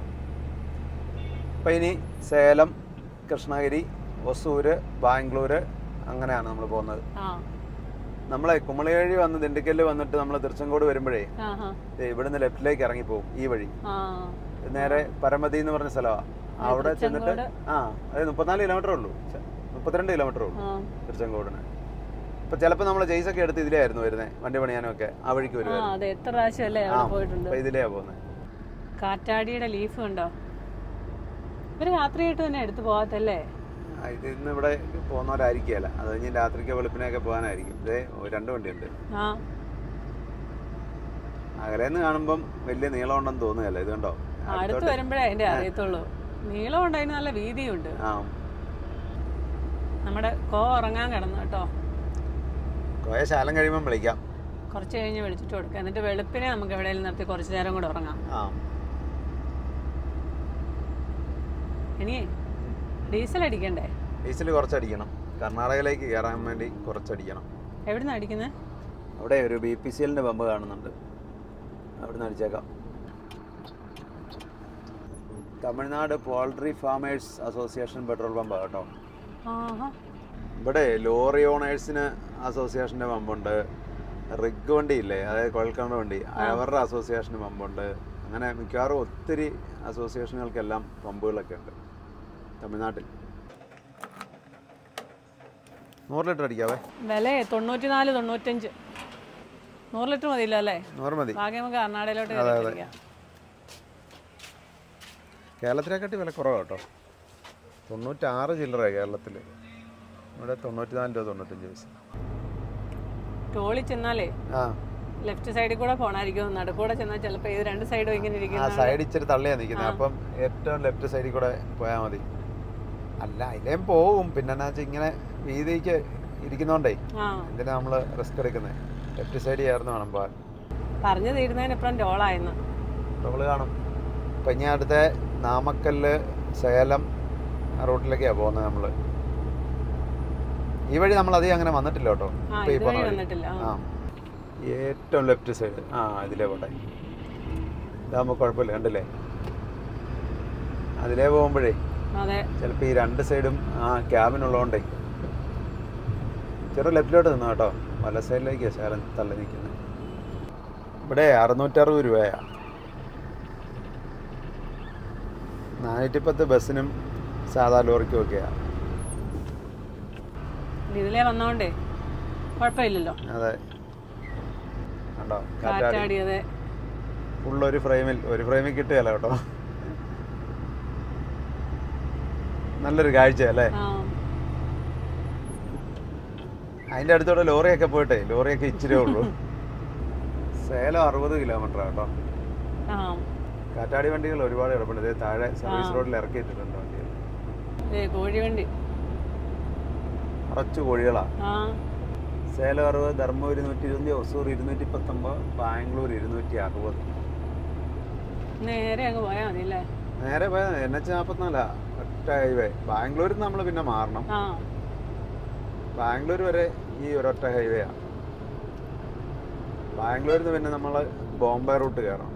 അപ്പോൾ ഇനി സേലം കൃഷ്ണഗിരി ഒസൂര് ബാംഗ്ലൂര് അങ്ങനെയാണ് നമ്മൾ പോകുന്നത് ആ നമ്മളെ കുമളി വഴി വന്ന് ദിണ്ടിക്കല് വന്നിട്ട് നമ്മൾ തിരുച്ചങ്കോട് വരുമ്പോഴേ ആ ഹാ ദേ ഇവിടുന്ന് ലെഫ്റ്റിലേക്ക് ഇറങ്ങി പോകും ഈ വഴി ആ നേരെ പരമതി എന്ന് പറഞ്ഞ സ്ഥലമാണ് അവിടെ ചെന്നിട്ട് ആ അതായത് മുപ്പത്തിനാല് കിലോമീറ്റർ ഉള്ളൂ ഛെ, മുപ്പത്തിരണ്ട് കിലോമീറ്റർ ഉള്ളൂ ആ തിരുച്ചങ്കോടിന് ഇപ്പൊ ചിലപ്പോൾ നമ്മൾ ജെയ്സൊക്കെ എടുത്ത് ഇതിലായിരുന്നു വരുന്നത് വണ്ടി പണിയാനും ഒക്കെ ആ വഴിക്ക് ആ വരുമായിരുന്നു അതെ എത്ര പ്രാവശ്യം അല്ലേ അവിടെ പോയിട്ടുണ്ട് അപ്പൊ ഇതിലെയാ പോകുന്നത് കാറ്റാടിയുടെ ലീഫ് കണ്ടോ ഇവര് രാത്രിയായിട്ട് തന്നെ എടുത്തു പോകാത്തല്ലേ ഇത് ഇന്ന് ഇവിടെ പോകുന്നവരായിരിക്കുകയല്ല അത് കഴിഞ്ഞ് രാത്രിക്ക് വെളുപ്പിനൊക്കെ പോകാനായിരിക്കും ഇതേ രണ്ട് വണ്ടിയുണ്ട് ആ അകലേന്ന് കാണുമ്പം വലിയ നീളം ഉണ്ടെന്ന് തോന്നുകയല്ല ഇത് കണ്ടോ അടുത്ത് വരുമ്പോഴേ അതിന്റെ അറിയത്തുള്ളൂ നീളം ഉണ്ട് അതിന് നല്ല വീതിയുണ്ട് ആ നമ്മുടെ കോ ഉറങ്ങാൻ കിടന്നു കേട്ടോ കോയ ശാലം കഴിയുമ്പം വിളിക്കാം കുറച്ച് കഴിഞ്ഞ് വിളിച്ചിട്ട് കൊടുക്കാം എന്നിട്ട് വെളുപ്പിനെ നമുക്ക് എവിടെയെങ്കിലും നിർത്തി കുറച്ച് നേരം കൂടെ ഉറങ്ങാം ആ ഇനി ഡീസൽ അടിക്കണ്ടേ ഡീസൽ കുറച്ചടിക്കണം കർണാടകയിലേക്ക് കയറാൻ വേണ്ടി കുറച്ചടിക്കണം എവിടുന്ന് അടിക്കുന്നത് അവിടെ ഒരു ബി പി സി എല്ലിൻ്റെ പമ്പ് കാണുന്നുണ്ട് അവിടുന്ന് അടിച്ചേക്കാം Tamil Nadu poultry farmers association petrol പമ്പാണ് കേട്ടോ ആഹാ ഇവിടെ ലോറി ഓണേഴ്സിന് അസോസിയേഷൻ്റെ പമ്പുണ്ട് റിഗ് വണ്ടി ഇല്ലേ അതായത് കുഴൽക്കിണർ വണ്ടി അവരുടെ അസോസിയേഷന് പമ്പുണ്ട് അങ്ങനെ മിക്കവാറും ഒത്തിരി അസോസിയേഷനുകൾക്കെല്ലാം പമ്പുകളൊക്കെ ഉണ്ട് തമിഴ്നാട്ടിൽ നൂറ് ലിറ്റർ അടിക്കാവേ വില തൊണ്ണൂറ്റി നാല് തൊണ്ണൂറ്റഞ്ച് നൂറ് ലിറ്റർ മതിയില്ല അല്ലേ നൂറ് മതി ബാക്കി നമുക്ക് കർണാടകയിലോട്ട് അതെ, കയറി അതെ. അടിക്കാം. കേരളത്തിനെക്കാട്ടി വില കുറവാണ് കേട്ടോ തൊണ്ണൂറ്റാറ് ചില്ലറ കേരളത്തിൽ ഇവിടെ തൊണ്ണൂറ്റി നാല് രൂപ തൊണ്ണൂറ്റഞ്ച് പൈസ ടോളിൽ ചെന്നാലേ ആ ലെഫ്റ്റ് സൈഡിൽ കൂടെ പോണായിരിക്കും നടുക്കൂടെ ചെന്നാൽ ചിലപ്പോൾ ഇത് രണ്ട് സൈഡും ഇങ്ങനെ ആ ഇരിക്കുന്ന സൈഡ് ഇച്ചിരി തള്ളിയാ നിൽക്കുന്നത് അപ്പം ഏറ്റവും ലെഫ്റ്റ് സൈഡിൽ കൂടെ പോയാൽ മതി അല്ല അതിലേം പോവും പിന്നെ എന്നാ വെച്ചാൽ ഇങ്ങനെ വീതിക്ക് ഇരിക്കുന്നോണ്ടേ ആ എന്തിനാ നമ്മൾ റിസ്ക് എടുക്കുന്നത് ലെഫ്റ്റ് സൈഡ് ചേർന്ന് വേണം പോകാൻ പറഞ്ഞു തീരുന്നതിനപ്പുറം ടോളായെന്ന് നമ്മൾ കാണും ഇപ്പം ഇനി അടുത്ത നാമക്കല്ല് സേലം ആ റൂട്ടിലേക്കാണ് പോകുന്നത് നമ്മൾ ഈ വഴി നമ്മൾ അധികം അങ്ങനെ വന്നിട്ടില്ല കേട്ടോ ആ ഇപ്പൊ ഈ ഇതുവഴി പോകുന്ന വഴി വന്നിട്ടില്ല ആ. ആ ഏറ്റവും ലെഫ്റ്റ് സൈഡ് ആ ഇതിലേ പോട്ടെ ഇതാകുമ്പോൾ കുഴപ്പമില്ല കണ്ടില്ലേ അതിലേ പോകുമ്പോഴേ അതെ ചിലപ്പോൾ ഈ രണ്ട് സൈഡും ആ ക്യാബിനുള്ളതുകൊണ്ടേ ചെറു ലെഫ്റ്റിലോട്ട് നിന്നു കേട്ടോ വല സൈഡിലേക്ക് ശാലം തള്ളി നിൽക്കുന്നത് ഇവിടെ അറുന്നൂറ്ററുപത് രൂപയാണ് നാനൂറ്റിപ്പത്ത് ബസ്സിനും സാധാ ലോറിക്കും ഒക്കെയാണ് ഇതിലേ വന്നോണ്ടേ കുഴപ്പമില്ലല്ലോ അതെ കണ്ടോ കാറ്റാടി കാറ്റാടി അതെ ഫുള്ളൊരു ഫ്രെയിമിൽ ഒരു ഫ്രെയിമിൽ കിട്ടുകയല്ല കേട്ടോ നല്ലൊരു കാഴ്ച അല്ലേ ആ അതിൻ്റെ അടുത്തോടെ ലോറിയൊക്കെ പോയിട്ടെ ലോറിയൊക്കെ ഇച്ചിരി ഉള്ളൂ സേലം അറുപത് കിലോമീറ്റർ കേട്ടോ ആ കാറ്റാടി വണ്ടികൾ ഒരുപാട് കിടപ്പുണ്ട് ഇതേ താഴെ സർവീസ് ആ. റോഡിൽ ഇറക്കിയിട്ടിട്ടുണ്ട് വണ്ടികൾ ദേ കോഴിവണ്ടി കുറച്ച് കോഴികളാ ആ സേലം അറുപത് ധർമ്മപുരി ഇരുന്നൂറ്റി ഇരുപത്തി ഒസൂർ ഇരുന്നൂറ്റി പത്തൊമ്പത് ബാംഗ്ലൂർ ഇരുന്നൂറ്റി അറുപത് നേരെ അങ്ങ് പോയാൽ മതി അല്ലേ നേരെ പോയാൽ എൻ എച്ച് നാൽപ്പത്തിനാലാ ഒറ്റ ഹൈവേ ബാംഗ്ലൂരിൽ നിന്ന് നമ്മൾ പിന്നെ മാറണം ആ ബാംഗ്ലൂർ വരെ ഈ ഒരൊറ്റ ഹൈവേ ആണ് ബാംഗ്ലൂരിൽ നിന്ന് പിന്നെ നമ്മൾ ബോംബെ റൂട്ട് കയറണം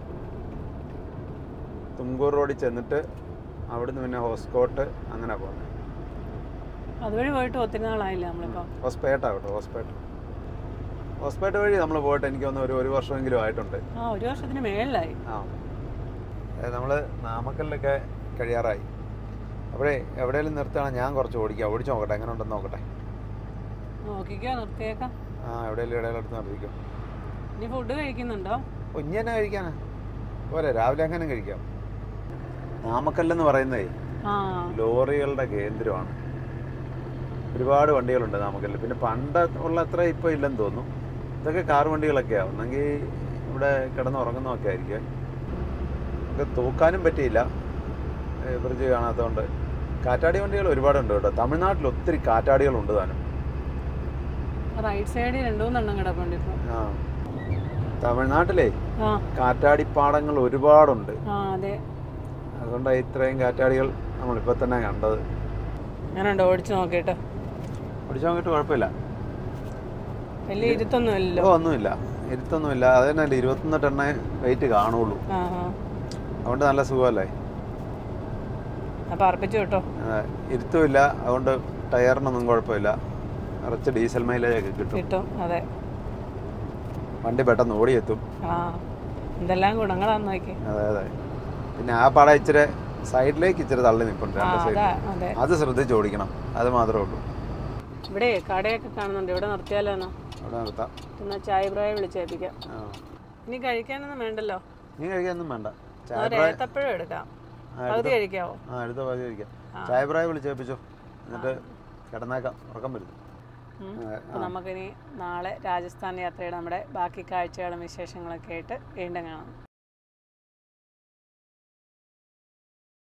തുംകൂർ റോഡിൽ ചെന്നിട്ട് അവിടുന്ന് പിന്നെ ഹോസ്കോട്ട് അങ്ങനെ പോകുന്നത് അതുവഴി പോയിട്ട് ഒത്തിരി നാളായില്ല നമ്മളിപ്പോൾ ഹോസ്പേട്ട കേട്ടോ ഹോസ്പേട്ട ഹോസ്പേട്ട വഴി നമ്മൾ പോയിട്ട് എനിക്ക് തോന്നുന്നു ഒരു ഒരു വർഷമെങ്കിലും ആയിട്ടുണ്ട് ആ ഒരു വർഷത്തിന് മേളിലായി ആ നമ്മൾ നാമക്കലിലൊക്കെ കഴിയാറായി അപ്പോഴേ എവിടെയെങ്കിലും നിർത്തുകയാണെങ്കിൽ ഞാൻ കുറച്ച് ഓടിക്കാം ഓടിച്ച് നോക്കട്ടെ എങ്ങനെ ഉണ്ടെന്ന് നോക്കട്ടെ നോക്കിക്കോ നിർത്തിയേക്കാം ആ എവിടെയെങ്കിലും ഇടയിലെടുത്ത് നിർത്തിക്കും ഇനി ഫുഡ് കഴിക്കുന്നുണ്ടോ കുഞ്ഞ് തന്നെ കഴിക്കാനാ പോരെ രാവിലെ അങ്ങനെ കഴിക്കാം നാമക്കല്ലെന്ന് പറയുന്നതേ ആ ലോറികളുടെ കേന്ദ്രമാണ് ഒരുപാട് വണ്ടികളുണ്ട് നാമക്കല്ലിൽ പിന്നെ പണ്ട് ഉള്ള അത്ര ഇപ്പോൾ ഇല്ലെന്ന് തോന്നുന്നു ഇതൊക്കെ കാർ വണ്ടികളൊക്കെയാണ് ഒന്നെങ്കിൽ ഇവിടെ കിടന്നുറങ്ങുന്നതൊക്കെ ആയിരിക്കും നമുക്ക് തൂക്കാനും പറ്റിയില്ല ഏ, ബ്രിഡ്ജ് കാണാത്തതുകൊണ്ട് കാറ്റാടി വണ്ടികൾ ഒരുപാടുണ്ട് കേട്ടോ തമിഴ്നാട്ടിൽ ഒത്തിരി കാറ്റാടികളുണ്ട് താനും റൈറ്റ് സൈഡിൽ രണ്ടു മൂന്നെണ്ണം കിടപ്പുണ്ട് ഇപ്പോൾ ആ തമിഴ്നാട്ടിലേ ആ കാറ്റാടിപ്പാടങ്ങൾ ഒരുപാടുണ്ട് ആ അതെ അതുകൊണ്ടാണ് ഇത്രയും കാറ്റാടികൾ നമ്മളിപ്പോൾ തന്നെ കണ്ടത് ഞാനുണ്ടോ ഓടിച്ചു നോക്കിയിട്ട് പിടിച്ചു നോക്കിയിട്ട് കുഴപ്പമില്ല വലിയ ഇരുത്തൊന്നും ഇല്ലല്ലോ ഓ ഒന്നുമില്ല ഇരുത്തൊന്നുമില്ല അത് തന്നെ ഇരുപത്തൊന്ന് ടണ്ണേ വെയിറ്റ് കാണുള്ളൂ ആ ആ അതുകൊണ്ട് നല്ല സുഖമല്ലേ അപ്പം അർപ്പിച്ചു കേട്ടോ ആ, ഇരുത്തുമില്ല അതുകൊണ്ട് ടയറിനൊന്നും കുഴപ്പമില്ല കുറച്ച് ഡീസൽ മൈലേജ് ഒക്കെ കിട്ടും കിട്ടും അതെ വണ്ടി പെട്ടെന്ന് ഓടിയെത്തും ആ എന്തെല്ലാം ഗുണങ്ങളാന്ന് നോക്കി അതെ അതെ പിന്നെ ആ പടം ഇച്ചിരി സൈഡിലേക്ക് ഇച്ചിരി തള്ളി നിൽപ്പുണ്ട് ആ രണ്ട് അതാ സൈഡിൽ അതെ അത് ശ്രദ്ധിച്ച് ഓടിക്കണം അത് മാത്രമേ ഉള്ളൂ ഇവിടെ കടയൊക്കെ കാണുന്നുണ്ട് ഇവിടെ നിർത്തിയാലോ എന്നാ അവിടെ നിർത്താം എന്നാ ചായ പ്രായ വിളിച്ചേൽപ്പിക്കാം ആ ഇനി കഴിക്കാനൊന്നും വേണ്ടല്ലോ നീ കഴിക്കാനൊന്നും വേണ്ട ചായ ഒരു പ്രായ ഏത്തപ്പഴം എടുക്കാം ആ, പകുതി എടുത്തോ. കഴിക്കാവോ ആ അടുത്ത പകുതി കഴിക്കാം ചായ പ്രായം വിളിച്ചേപ്പിച്ചോ എന്നിട്ട് കിടന്നേക്കാം ഉറക്കം വരും ഉം. ആ, അപ്പോൾ നമുക്കിനി നാളെ രാജസ്ഥാൻ യാത്രയുടെ നമ്മുടെ ബാക്കി കാഴ്ചകളും വിശേഷങ്ങളൊക്കെ ആയിട്ട് വീണ്ടും കാണാം